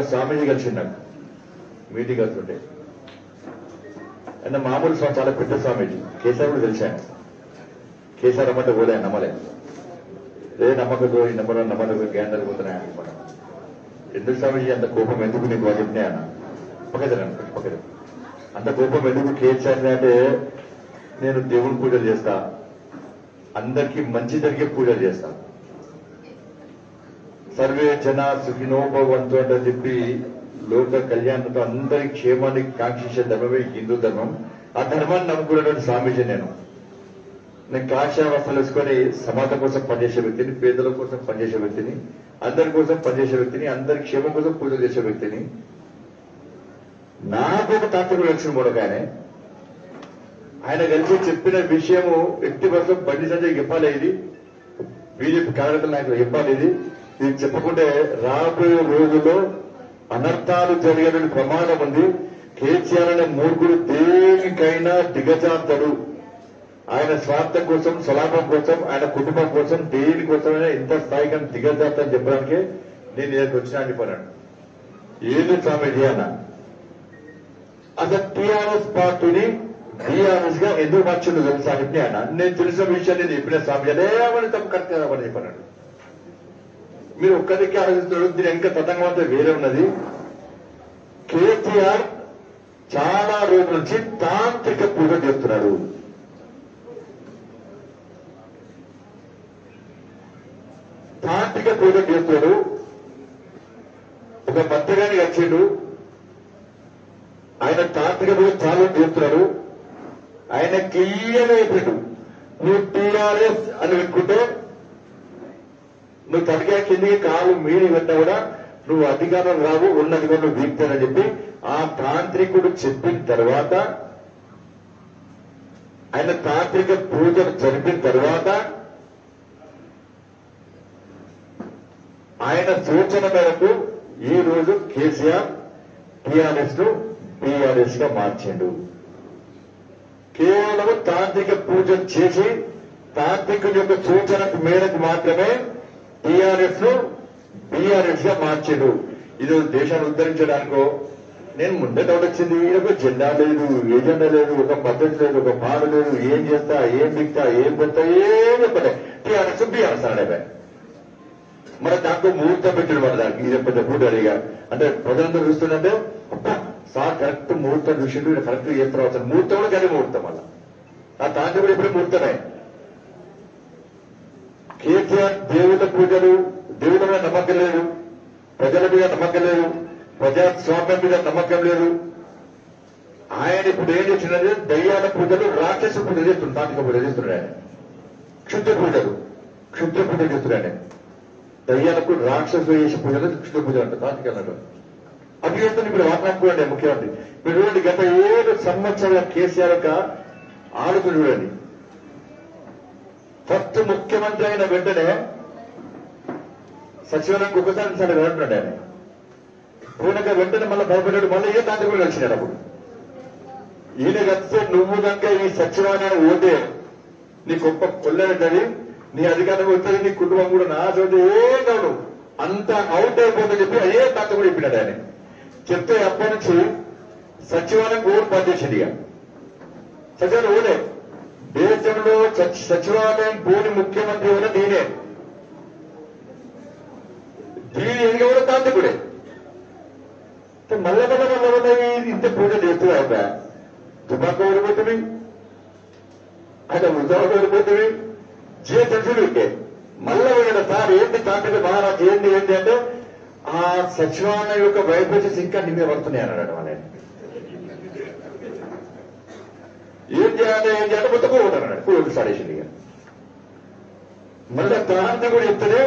స్వామీజీ కలిసి నాకు మీటింగ్ అవుతుంటే ఆయన మామూలు స్వామి చాలా పెద్ద స్వామీజీ కేసీఆర్ కూడా తెలిసి ఆయన కేసీఆర్ రమ్మంటే పోలే ఆయన నమ్మలే ఏ నమ్మకతో ఈ నమ్మడం నమ్మకం జ్ఞానం జరుగుతున్నాయి అనుకున్నాను ఎందుకు స్వామీజీ అంత కోపం ఎందుకు నీకు వాళ్ళు చెప్పినాయి అన్న పక్కదండి పక్కద అంత కోపం ఎందుకు కేసీఆర్ అంటే నేను దేవుని పూజలు చేస్తా అందరికీ మంచి జరిగే పూజలు చేస్తా సర్వే జన సుఖినోభవంతు అంటే చెప్పి లోక కళ్యాణంతో అందరి క్షేమానికి కాంక్షించే ధర్మమే హిందూ ధర్మం ఆ ధర్మాన్ని నమ్ముకున్నటువంటి స్వామీజీ నేను నేను కాషాయవస్థలు వేసుకొని సమాజం కోసం పనిచేసే వ్యక్తిని పేదల కోసం పనిచేసే వ్యక్తిని అందరి కోసం పనిచేసే వ్యక్తిని అందరి క్షేమం కోసం పూజ చేసే వ్యక్తిని నాకు ఒక తాత్విక లక్ష్యం కూడా కానీ ఆయన కలిసి చెప్పిన విషయము వ్యక్తి కోసం బండి సంజయ్ చెప్పాలి ఇది బీజేపీ కార్యకర్తలు నాయకులు చెప్పాలి ఇది ఇది చెప్పకుంటే రాబోయే రోజుల్లో అనర్థాలు జరిగే ప్రమాదం ఉంది కేసీఆర్ అనే మూర్ఖుడు దేనికైనా దిగజారుతాడు ఆయన స్వార్థం కోసం స్వలాభం కోసం ఆయన కుటుంబం కోసం దేని కోసమైనా ఇంత స్థాయిగా దిగజారుతాని చెప్పడానికి నేను ఇక్కడికి వచ్చినా అని చెప్పాను ఏది స్వామీజీ అన్న అసలు టీఆర్ఎస్ పార్టీని టీఆర్ఎస్ గా ఎందుకు మార్చిండు తెలుసా అని చెప్పి అన్న నేను తెలిసిన విషయం నేను చెప్పిన స్వామి లేవని తప్పు కరెక్ట్ కాదని చెప్పాను మీరు ఒక్కరికి ఆలోచిస్తున్నాడు దీని వెనక తతంగం అంతా వేరే ఉన్నది కేసీఆర్ చాలా రోజుల నుంచి తాంత్రిక పూజ చేస్తున్నాడు తాంత్రిక పూజ చేస్తున్నాడు ఒక మంత్రిగాని వచ్చిండు ఆయన తాంత్రిక పూజ చాలా చేస్తున్నాడు ఆయన క్లియర్ అయిపోయాడు నువ్వు టీఆర్ఎస్ అని పెట్టుకుంటే నువ్వు తడిగా కిందికి కాలు మీరి పెట్టినా కూడా నువ్వు అధికారం రావు ఉన్న అధికారం వీక్తానని చెప్పి ఆ తాంత్రికుడు చెప్పిన తర్వాత ఆయన తాంత్రిక పూజలు జరిపిన తర్వాత ఆయన సూచన మేరకు ఈ రోజు కేసీఆర్ టీఆర్ఎస్ ను టీఆర్ఎస్ గా మార్చిండు కేవలం తాంత్రిక పూజలు చేసి తాంత్రికుడి యొక్క సూచన మేరకు మాత్రమే టీఆర్ఎస్ ను బీఆర్ఎస్ గా మార్చాడు ఇది దేశాన్ని ఉద్ధరించడానికో నేను ముందే డౌట్ వచ్చింది ఒక జెండా లేదు ఏ జెండా లేదు ఒక పద్ధతి లేదు ఒక పాడు లేదు ఏం చేస్తా ఏం దిక్తా ఏం పెడతా ఏం చెప్పలే టీఆర్ఎస్ బీఆర్ఎస్ అనే మరి దాంట్లో ముహూర్తం పెట్టాడు మరి దానికి ఇది పెద్ద పూట అడిగా అంటే ప్రజలందరూ చూస్తుందంటే అబ్బా, సార్ కరెక్ట్ ముహూర్తం చూసిండు ఈయన కరెక్ట్ చేస్తారు అసలు ముహూర్తం కూడా కానీ ముహూర్తం మళ్ళా ఆ తాంత్రిక కూడా ఎప్పుడు ముహూర్తమే కేసీఆర్ దేవుళ్ళ పూజలు దేవుళ్ళ మీద నమ్మకం లేదు ప్రజల మీద నమ్మకం లేదు ప్రజాస్వామ్యం మీద నమ్మకం లేదు ఆయన ఇప్పుడు ఏం చేస్తున్నది దయ్యాల పూజలు రాక్షస పూజ చేస్తున్నాడు తాంత్రిక పూజ చేస్తున్నాడు ఆయన క్షుద్ర పూజలు క్షుద్ర పూజ చేస్తున్నాడు ఆయన దయ్యాలకు రాక్షసు చేసే పూజలు క్షుద్ర పూజలు అంటారు తాంత్రిక అన్నారు అది చేస్తుంది ఇప్పుడు మాట్లాడుకోండి ముఖ్యమంత్రి మీరు చూడండి గత ఏడు సంవత్సరాల కేసీఆర్ యొక్క ఆలోచన చూడండి ఫస్ట్ ముఖ్యమంత్రి అయిన వెంటనే సచివాలయానికి ఒకసారి సార్ వెళ్తున్నాడు ఆయన పోయినాక వెంటనే మళ్ళీ భయపడ్డాడు మళ్ళీ ఏ తాంత్రికుడు కలిసినాడు అప్పుడు ఈయన కలిస్తే నువ్వు కనుక ఈ సచివాలయాన్ని ఓటే నీ గొప్ప కొల్లెడది నీ అధికారం వస్తుంది నీ కుటుంబం కూడా నా చోట ఏం కాదు అంత అవుట్ అయిపోతుందని చెప్పి అయ్యే తాత కూడా చెప్పినాడు ఆయన చెప్తే అప్పటి నుంచి సచివాలయం ఓటు పనిచేసింది ఇక సచివాలయం ఓడే దేశంలో సచి- సచివాలయం పోని ముఖ్యమంత్రి కూడా నేనే దీని ఎదిగా కూడా తాంత్రికుడే మళ్ళా మళ్ళా మళ్ళా మళ్ళా ఈ ఇంత పూజ చేస్తున్నా తుపాకు ఓడిపోతుంది ఆయన ఉద్యోగం ఓడిపోతుంది జియో తెలుసుడు ఇంకే మళ్ళా వీళ్ళ సార్ ఏంటి తాంత్రిక మహారాజ్ ఏంటి ఏంటి అంటే ఆ సచివాలయం యొక్క వైబ్రేషన్స్ ఇంకా నిమ్మే పడుతున్నాయి అన్నాడు మన ఏం చేయాలి ఏం చేయాలి మొత్తం కూడగొట్టాడు కూడొట్టు సాడేసింది ఇక మళ్ళీ తాంత్రిక కూడా చెప్తేనే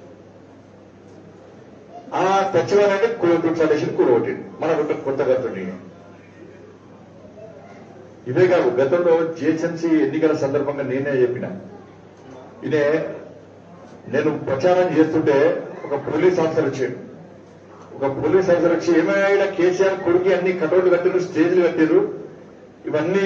ఆ సచివాలయాన్ని కూడొట్టు సాడేసి కూడగొట్టింది మన కొత్త కొత్త కడుతుంది ఇదే కాదు గతంలో జిహెచ్ఎంసీ ఎన్నికల సందర్భంగా నేనే చెప్పిన ఇదే నేను ప్రచారం చేస్తుంటే ఒక పోలీస్ ఆఫీసర్ వచ్చాడు ఒక పోలీస్ ఆఫీసర్ వచ్చి ఏమైనా కేసీఆర్ కొడుకు అన్ని కటౌట్లు కట్టారు స్టేజ్లు కట్టారు ఇవన్నీ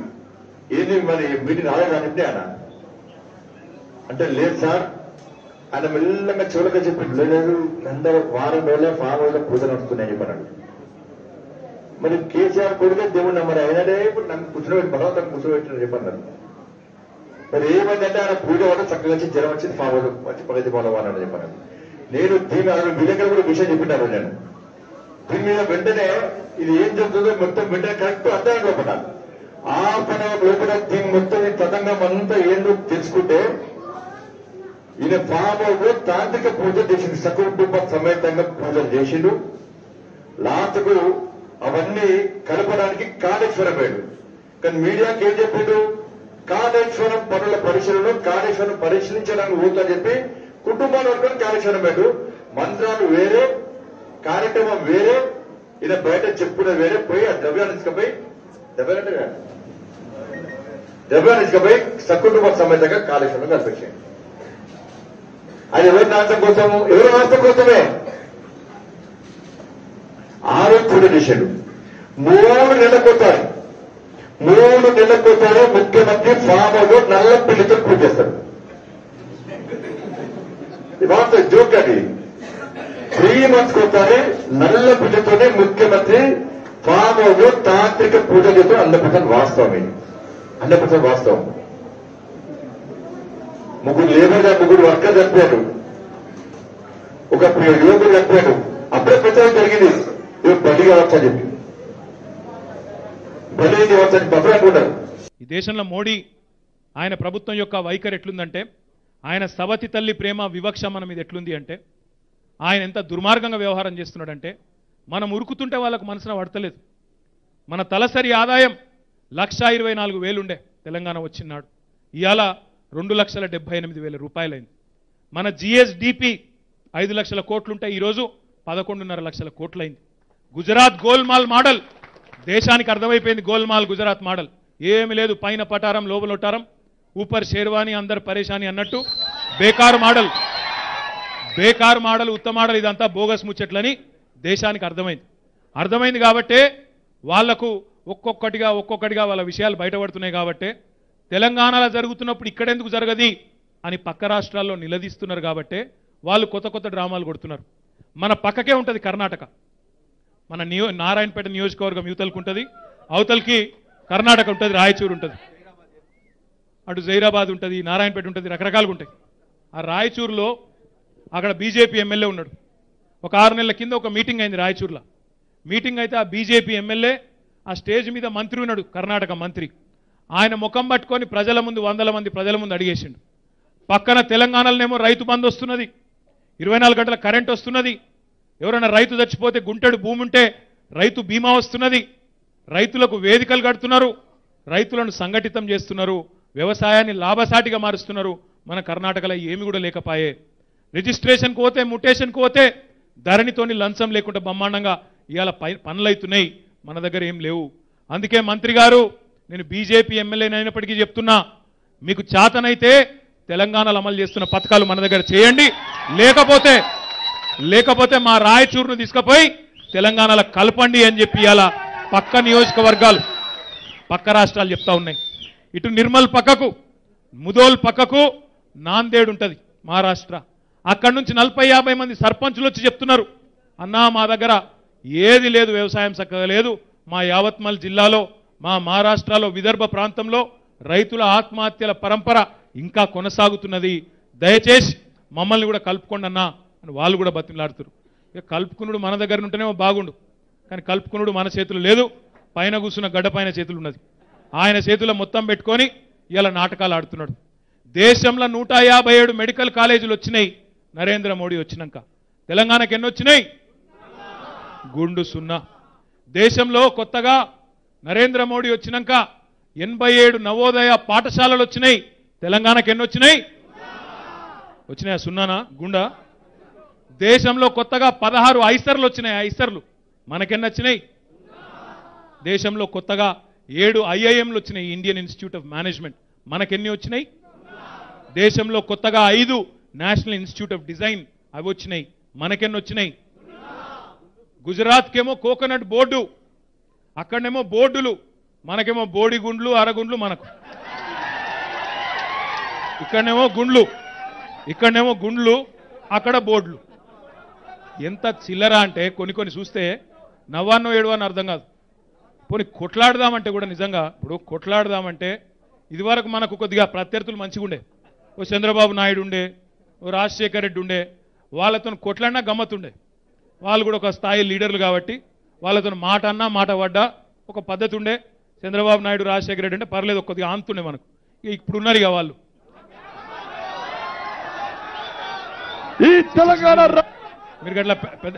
ఏంది మరి మీటింగ్ రాలేదా అని చెప్పి ఆయన అంటే లేదు సార్ ఆయన మెల్లగా చివరిగా చెప్పి లేదు నంద వారం రోజులే ఫామ్ హౌస్ లో పూజ నడుస్తున్నాయని చెప్పన్నాడు మరి కేసీఆర్ కొడుకే దేవుడు మరి అయినదే ఇప్పుడు నన్ను కూర్చోబెట్టి బలవంతం కూర్చోబెట్టిన చెప్పన్నారు మరి ఏమైందంటే ఆయన పూజ వల్ల చక్కగా వచ్చి జ్వరం వచ్చింది ఫామ్ హౌస్ వచ్చి ప్రగతి భవనం అన్నాడు చెప్పన్నాడు నేను దీని అసలు మీ దగ్గర కూడా విషయం చెప్పినాను నేను దీని మీద వెంటనే ఇది ఏం జరుగుతుందో మొత్తం వెంటనే కరెక్ట్ అర్థం లోపల ఆ పని లోపల దీని మొత్తం ఈ తతంగం అంతా ఏందో తెలుసుకుంటే ఈయన ఫామ్ హౌస్ తాంత్రిక పూజ చేసింది సకుటుంబ సమేతంగా పూజలు చేసిండు లాస్ట్ కు అవన్నీ కలపడానికి కాళేశ్వరం వేడు కానీ మీడియాకి ఏం చెప్పిండు కాళేశ్వరం పనుల పరిశీలన కాళేశ్వరం పరిశీలించడానికి ఊరుతో చెప్పి కుటుంబాలు వరకు కాళేశ్వరం వేడు మంత్రాలు వేరే కార్యక్రమం వేరే ఈయన బయట చెప్పుకునే వేరే పోయి ఆ ద్రవ్యాన్ని తీసుకుపోయి ద్రవ్యాలంటే కాదు. ద్రవ్యాన్ని తీసుకుపోయి సకుటుంబ సమేతంగా కాళేశ్వరం కల్పించాడు అది ఎవరి నాశనం కోసము ఎవరి నాశనం కోసమే ఆరు పూజ చేశాడు మూడు నెలలకోసారి మూడు నెలలకోసారి ముఖ్యమంత్రి ఫామ్ హౌస్ నల్ల పిల్లితో పూజ చేస్తాడు ఇది వాస్తవ జోక్ అది త్రీ మంత్స్ ఒకసారి నల్ల పూజతోనే ముఖ్యమంత్రి ఫామ్ హౌస్ తాంత్రిక పూజ చేస్తూ హండ్రెడ్ పర్సెంట్ వాస్తవం ఇది హండ్రెడ్ పర్సెంట్ వాస్తవం ముగ్గురు లేబర్ గా ముగ్గురు వర్కర్ చనిపోయాడు ఒక యువకుడు చనిపోయాడు అప్పుడే ప్రచారం జరిగింది ఇవి బలి కావచ్చు అని చెప్పి బలి కావచ్చు అని బఫర్ అనుకుంటారు ఈ దేశంలో మోడీ ఆయన ప్రభుత్వం యొక్క వైఖరి ఎట్లుందంటే ఆయన సవతి తల్లి ప్రేమ వివక్ష మన మీద ఎట్లుంది అంటే ఆయన ఎంత దుర్మార్గంగా వ్యవహారం చేస్తున్నాడంటే మనం ఉరుకుతుంటే వాళ్ళకు మనసున పడతలేదు మన తలసరి ఆదాయం లక్ష ఇరవై నాలుగు వేలుండే తెలంగాణ వచ్చినాడు ఇవాళ రెండు లక్షల డెబ్బై ఎనిమిది వేల రూపాయలైంది మన జిఎస్డిపి ఐదు లక్షల కోట్లుంటే ఈరోజు పదకొండున్నర లక్షల కోట్లయింది గుజరాత్ గోల్మాల్ మోడల్ దేశానికి అర్థమైపోయింది గోల్మాల్ గుజరాత్ మోడల్ ఏమి లేదు పైన పటారం లోపల ఒటారం ఊపర్ షేర్వాణి అందరు పరేషాని అన్నట్టు బేకార్ మోడల్ బేకార్ మోడల్ ఉత్తమ మోడల్ ఇదంతా బోగస్ ముచ్చట్లని దేశానికి అర్థమైంది అర్థమైంది కాబట్టే వాళ్లకు ఒక్కొక్కటిగా ఒక్కొక్కటిగా వాళ్ళ విషయాలు బయటపడుతున్నాయి కాబట్టే తెలంగాణలో జరుగుతున్నప్పుడు ఇక్కడెందుకు జరగది అని పక్క రాష్ట్రాల్లో నిలదీస్తున్నారు కాబట్టే వాళ్ళు కొత్త కొత్త డ్రామాలు కొడుతున్నారు మన పక్కకే ఉంటుంది కర్ణాటక మన నియో నారాయణపేట నియోజకవర్గం యువతలకు ఉంటుంది అవతలకి కర్ణాటక ఉంటుంది రాయచూరు ఉంటుంది అటు జైరాబాద్ ఉంటుంది నారాయణపేట ఉంటుంది రకరకాలుగా ఉంటాయి ఆ రాయచూరులో అక్కడ బీజేపీ ఎమ్మెల్యే ఉన్నాడు ఒక ఆరు నెలల కింద ఒక మీటింగ్ అయింది రాయచూరులో మీటింగ్ అయితే ఆ బీజేపీ ఎమ్మెల్యే ఆ స్టేజ్ మీద మంత్రి ఉన్నాడు కర్ణాటక మంత్రి ఆయన ముఖం పట్టుకొని ప్రజల ముందు వందల మంది ప్రజల ముందు అడిగేసిండు పక్కన తెలంగాణలోనేమో రైతు బంధు వస్తున్నది ఇరవై నాలుగు గంటల కరెంట్ వస్తున్నది ఎవరైనా రైతు చచ్చిపోతే గుంటెడు భూమి ఉంటే రైతు బీమా వస్తున్నది రైతులకు వేదికలు కడుతున్నారు రైతులను సంఘటితం చేస్తున్నారు వ్యవసాయాన్ని లాభసాటిగా మారుస్తున్నారు మన కర్ణాటకలో ఏమి కూడా లేకపాయే రిజిస్ట్రేషన్కి పోతే ముటేషన్కి పోతే ధరణితోని లంచం లేకుండా బ్రహ్మాండంగా ఇవాళ పై పనులైతున్నాయి మన దగ్గర ఏం లేవు అందుకే మంత్రి గారు నేను బీజేపీ ఎమ్మెల్యేనైనప్పటికీ చెప్తున్నా మీకు చేతనైతే తెలంగాణలో అమలు చేస్తున్న పథకాలు మన దగ్గర చేయండి లేకపోతే లేకపోతే మా రాయచూరును తీసుకుపోయి తెలంగాణలో కలపండి అని చెప్పి ఇవాళ పక్క నియోజకవర్గాలు పక్క రాష్ట్రాలు చెప్తా ఉన్నాయి ఇటు నిర్మల్ పక్కకు ముదోల్ పక్కకు నాందేడ్ ఉంటుంది మహారాష్ట్ర అక్కడి నుంచి నలభై యాభై మంది సర్పంచులు వచ్చి చెప్తున్నారు అన్నా మా దగ్గర ఏది లేదు వ్యవసాయం చక్కగా లేదు మా యావత్మల్ జిల్లాలో మా మహారాష్ట్రలో విదర్భ ప్రాంతంలో రైతుల ఆత్మహత్యల పరంపర ఇంకా కొనసాగుతున్నది దయచేసి మమ్మల్ని కూడా కలుపుకోండి అన్నా అని వాళ్ళు కూడా బతిమలాడుతారు ఇక కలుపుకునుడు మన దగ్గర ఉంటేనేమో బాగుండు కానీ కలుపుకునుడు మన చేతులు లేదు పైన కూర్చున్న గడ్డ పైన చేతులు ఉన్నది ఆయన చేతుల్లో మొత్తం పెట్టుకొని ఇలా నాటకాలు ఆడుతున్నాడు దేశంలో నూట యాభై ఏడు మెడికల్ కాలేజీలు వచ్చినాయి నరేంద్ర మోడీ వచ్చినాక తెలంగాణకి ఎన్ని వచ్చినాయి గుండు సున్నా దేశంలో కొత్తగా నరేంద్ర మోడీ వచ్చినాక ఎనభై ఏడు నవోదయ పాఠశాలలు వచ్చినాయి తెలంగాణకి ఎన్ని వచ్చినాయి వచ్చినాయా సున్నానా గుండా దేశంలో కొత్తగా పదహారు ఐసర్లు వచ్చినాయి ఐసర్లు మనకెన్ని వచ్చినాయి దేశంలో కొత్తగా ఏడు ఐఐఎంలు వచ్చినాయి ఇండియన్ ఇన్స్టిట్యూట్ ఆఫ్ మేనేజ్మెంట్ మనకెన్ని వచ్చినాయి దేశంలో కొత్తగా ఐదు నేషనల్ ఇన్స్టిట్యూట్ ఆఫ్ డిజైన్ అవి వచ్చినాయి మనకెన్ని వచ్చినాయి గుజరాత్కేమో కోకోనట్ బోర్డు అక్కడనేమో బోర్డులు మనకేమో బోడి గుండ్లు అరగుండ్లు మనకు ఇక్కడనేమో గుండ్లు ఇక్కడనేమో గుండ్లు అక్కడ బోర్డులు ఎంత చిల్లర అంటే కొన్ని కొన్ని చూస్తే నవ్వాన్నో ఏడువన్నో అర్థం కాదు పోనీ కొట్లాడదామంటే కూడా నిజంగా ఇప్పుడు కొట్లాడదామంటే ఇదివరకు మనకు కొద్దిగా ప్రత్యర్థులు మంచిగా ఉండే ఓ చంద్రబాబు నాయుడు ఉండే ఓ రాజశేఖర్ రెడ్డి ఉండే వాళ్ళతో కొట్లాడినా గమ్మత్తుండే వాళ్ళు కూడా ఒక స్థాయి లీడర్లు కాబట్టి వాళ్ళతో మాట అన్నా మాట పడ్డా ఒక పద్ధతి ఉండే చంద్రబాబు నాయుడు రాజశేఖర రెడ్డి అంటే పర్లేదు కొద్దిగా ఆంతుండే మనకు ఇక ఇప్పుడు ఉన్నారు ఇక వాళ్ళు ఈ తెలంగాణ రా- మీరు గట్ల పె- పెద్ద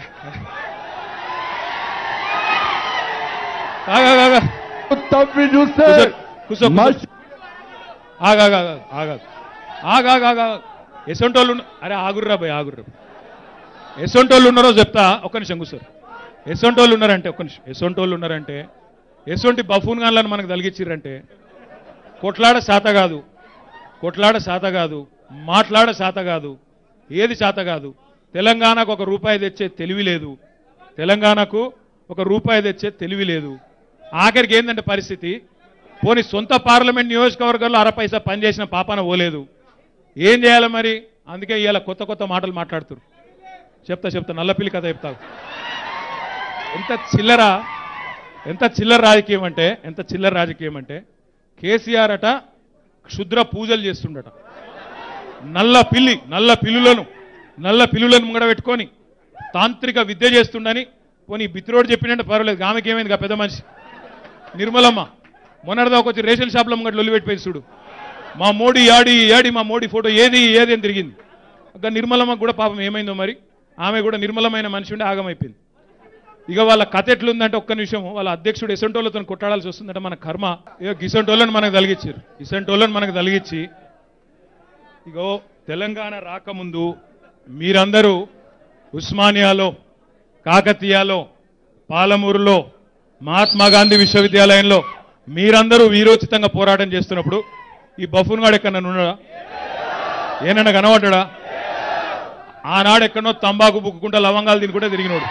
ఆగా, ఆగా, ఆగా. తవ్వి చూస్తే కూర్చో, కూర్చో, కూర్చో. మసి- ఆగాగా ఆగా ఆగాగా ఎసొంటోళ్ళు ఉన్న- అరే ఆగుర్రా భయ్ ఆగుర్రా ఎసొంటోళ్ళు ఉన్నారో చెప్తా ఒక్క నిమిషం కూర్చోరు ఎసొంటోళ్ళు ఉన్నారంటే ఒక్క నిమిషం ఎసొంటోళ్ళు ఉన్నారంటే ఎసొంటి బఫూన్ గాన్లను మనకు తలిగించిర్రంటే కొట్లాడ శాత కాదు కొట్లాడ శాత కాదు మాట్లాడ శాత కాదు ఏది శాత కాదు తెలంగాణకు ఒక రూపాయి తెచ్చే తెలివి లేదు తెలంగాణకు ఒక రూపాయి తెచ్చే తెలివి లేదు ఆఖరికి ఏంటంటే పరిస్థితి పోనీ సొంత పార్లమెంట్ నియోజకవర్గంలో అర పైసా పనిచేసిన పాపాన పోలేదు ఏం చేయాలి మరి అందుకే ఇవాళ కొత్త కొత్త మాటలు మాట్లాడుతురు చెప్తా చెప్తా నల్లపిల్లి కథ చెప్తావు ఎంత చిల్లర ఎంత చిల్లర రాజకీయం అంటే ఎంత చిల్లర రాజకీయం అంటే కేసీఆర్ అట క్షుద్ర పూజలు చేస్తుండట నల్ల పిల్లి నల్ల పిల్లులను నల్ల పిల్లులను ముంగడ పెట్టుకొని తాంత్రిక విద్య చేస్తుండని పోనీ బిత్రోడు చెప్పినట్టు పర్వాలేదు ఆమెకి ఏమైంది గా పెద్ద మనిషి నిర్మలమ్మ మొన్నటిదాకా వచ్చి రేషన్ షాప్లో ముంగట లొల్లి పెట్టిపోయి చూడు మా మోడీ యాడి యాడి మా మోడీ ఫోటో ఏది ఏది అని తిరిగింది ఇంకా నిర్మలమ్మకు కూడా పాపం ఏమైందో మరి ఆమె కూడా నిర్మలమైన మనిషి ఉండి ఆగమైపోయింది ఇక వాళ్ళ కథ ఎట్లుందంటే ఒక్క నిమిషం వాళ్ళ అధ్యక్షుడు ఎసంటోళ్ళతో కొట్టాడాల్సి వస్తుందంటే మన కర్మ ఇక గిసంటోళ్ళని మనకు తలిగించారు ఇసంటోళ్ళని మనకు తలిగించి ఇగో తెలంగాణ రాకముందు మీరందరూ ఉస్మానియాలో కాకతీయాలో పాలమూరులో మహాత్మా గాంధీ విశ్వవిద్యాలయంలో మీరందరూ వీరోచితంగా పోరాటం చేస్తున్నప్పుడు ఈ బఫూన్ గాడు ఎక్కడ ఉన్నాడా ఏనన్నా కనబడ్డా ఆనాడు ఎక్కడనో తంబాకు బుక్కుంటా లవంగాలు తినుకుంటే తిరిగినోడు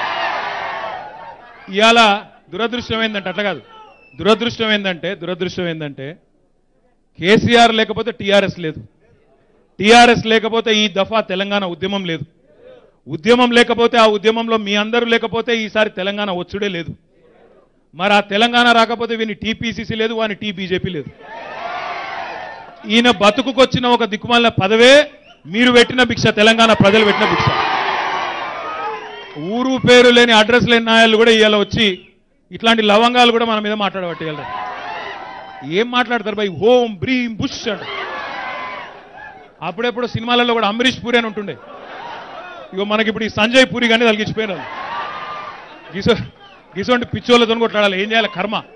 ఇవాళ దురదృష్టం ఏంటంటే అట్లా కాదు దురదృష్టం ఏంటంటే దురదృష్టం ఏంటంటే కేసీఆర్ లేకపోతే టీఆర్ఎస్ లేదు టీఆర్ఎస్ లేకపోతే ఈ దఫా తెలంగాణ ఉద్యమం లేదు ఉద్యమం లేకపోతే ఆ ఉద్యమంలో మీ అందరూ లేకపోతే ఈసారి తెలంగాణ వచ్చుడే లేదు మరి ఆ తెలంగాణ రాకపోతే వీని టీపీసీసీ లేదు వాని టీ బీజేపీ లేదు ఈయన బతుకుకొచ్చిన ఒక దిక్కుమాలిన పదవే మీరు పెట్టిన భిక్ష తెలంగాణ ప్రజలు పెట్టిన భిక్ష ఊరు పేరు లేని అడ్రస్ లేని నాయాలు కూడా ఇవాళ వచ్చి ఇట్లాంటి లవంగాలు కూడా మన మీద మాట్లాడబట్టి ఇవాళ ఏం మాట్లాడతారు బై హోమ్ బ్రీమ్ బుష్ అంట అప్పుడెప్పుడు సినిమాలలో కూడా అంబరీష్ పూరి అని ఉంటుండే ఇగో మనకి ఇప్పుడు ఈ సంజయ్ పూరి కానీ తలిగించిపోయినారు గిసో గిసోంటి పిచ్చోళ్ళతో కొట్లాడాలి ఏం చేయాలి కర్మ